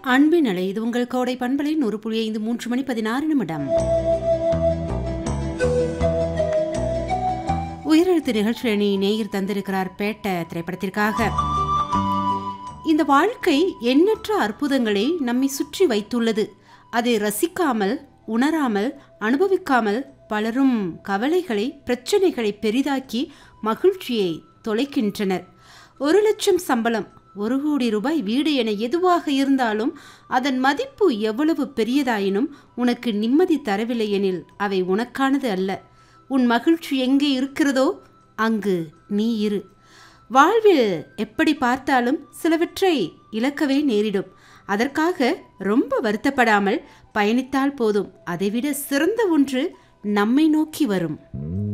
அன்பின் அலை இது உங்கள் கோடை பண்பலை நூறு புள்ளி ஐந்து மூன்று மணி பதினாறு நிமிடம் உயிரெழுத்து நிகழ்ச்சியணி நேயர் தந்திருக்கிறார் பேட்ட திரைப்படத்திற்காக இந்த வாழ்க்கை எண்ணற்ற அற்புதங்களை நம்மை சுற்றி வைத்துள்ளது அதை ரசிக்காமல் உணராமல் அனுபவிக்காமல் பலரும் கவலைகளை பிரச்சனைகளை பெரிதாக்கி மகிழ்ச்சியை தொலைக்கின்றனர் ஒரு லட்சம் சம்பளம் ஒரு கோடி ரூபாய் வீடு என எதுவாக இருந்தாலும் அதன் மதிப்பு எவ்வளவு பெரியதாயினும் உனக்கு நிம்மதி தரவில்லை எனில் அவை உனக்கானது அல்ல உன் மகிழ்ச்சி எங்கே இருக்கிறதோ அங்கு நீ இரு வாழ்வில் எப்படி பார்த்தாலும் சிலவற்றை இழக்கவே நேரிடும் அதற்காக ரொம்ப வருத்தப்படாமல் பயணித்தால் போதும் அதைவிட சிறந்த ஒன்று நம்மை நோக்கி வரும்